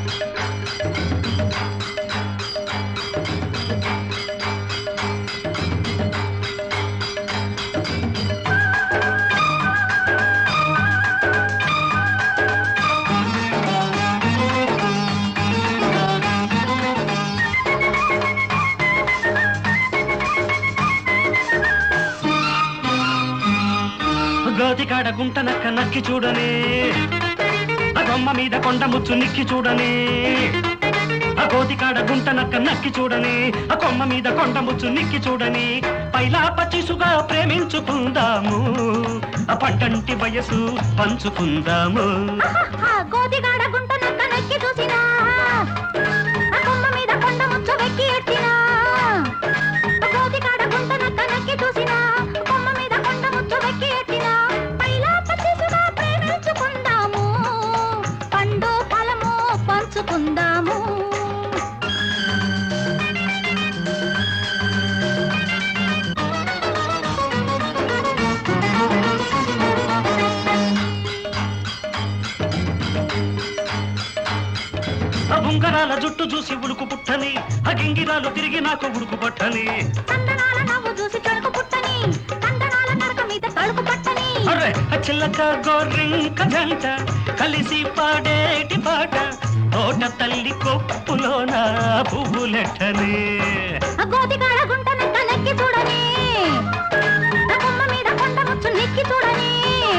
గోతికాడ గుంట నక్క నక్కి చూడని ఆ కొమ్మ మీద కొండ ముచ్చు నిక్కి చూడని ఆ గోతికాడ గుంట నక్క నక్కి చూడని ఆ కొమ్మ మీద కొండ ముచ్చు నిక్కి చూడని పైలా పచ్చిసుగా ప్రేమించుకుందాము ఆ పంటంటి వయసు పంచుకుందాము ఆహాహా, గోతిగాడ గుంట నక్క నక్కి చూసినా ఆ కొమ్మ మీద కొండ ముచ్చు వెక్కి ఎట్టినా ఆ గోతిగాడ గుంట నక్క నక్కి చూసినా కొమ్మ మీద కొండ ముచ్చు వెక్కి ఎట్టినా పైలా పచ్చిసుగా ప్రేమించుకుందాము పండు ఫలము పంచుకుందాము ఆ ఉంగరాల జుట్టు చూసి ఉడుకు పుట్టని ఆ గింగిరాలు తిరిగి నాకు ఉడుకు పట్టని కందనాల నవ్వు చూసి తడుకు పుట్టని కందనాల నడక మీద తడుకు పట్టని అరే ఆ చిల్లక గోరింక జంట కలిసి పాడేటి పాట తోట తల్లి కొప్పులోన పువ్వులెట్టని ఆ గోతిగాడ గుంట నక్క నెక్కి చూడని ఆ కొమ్మ మీద కొండ ముచ్చు నెక్కి చూడని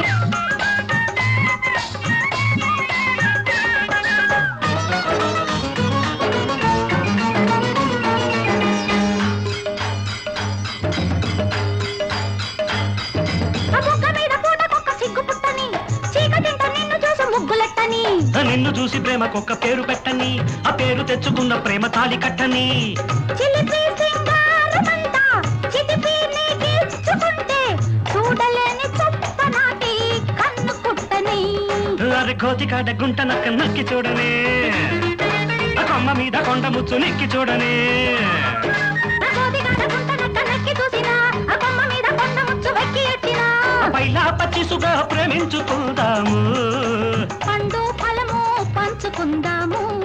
ఆ బుగ్గ మీద పూటకొక్క సిగ్గు పుట్టని చీకటింట నిన్ను చూసి ముగ్గులెట్టని ఆ నిన్ను చూసి ప్రేమకొక్క పేరు పెట్టని ఆ పేరు తెచ్చుకున్న ప్రేమ తాలి కట్టని చిలిపి సింగారమంతా చితిపి నీకిచ్చుకుంటే చూడలేని చొప్ప నాటి కన్ను కుట్టని అరే కోతికాడ గుంట నక్క నక్కి చూడని ఆ కొమ్మ మీద కొండ ముచ్చు నెక్కి చూడని ఆ గోతిగాడ గుంట నక్క నక్కి చూసినా ఆ కొమ్మ మీద కొండ ముచ్చు వెక్కి ఎట్టినా పైలా పచ్చిసుగా ప్రేమించుకుందాము పండు ఫలము పంచుకుందాము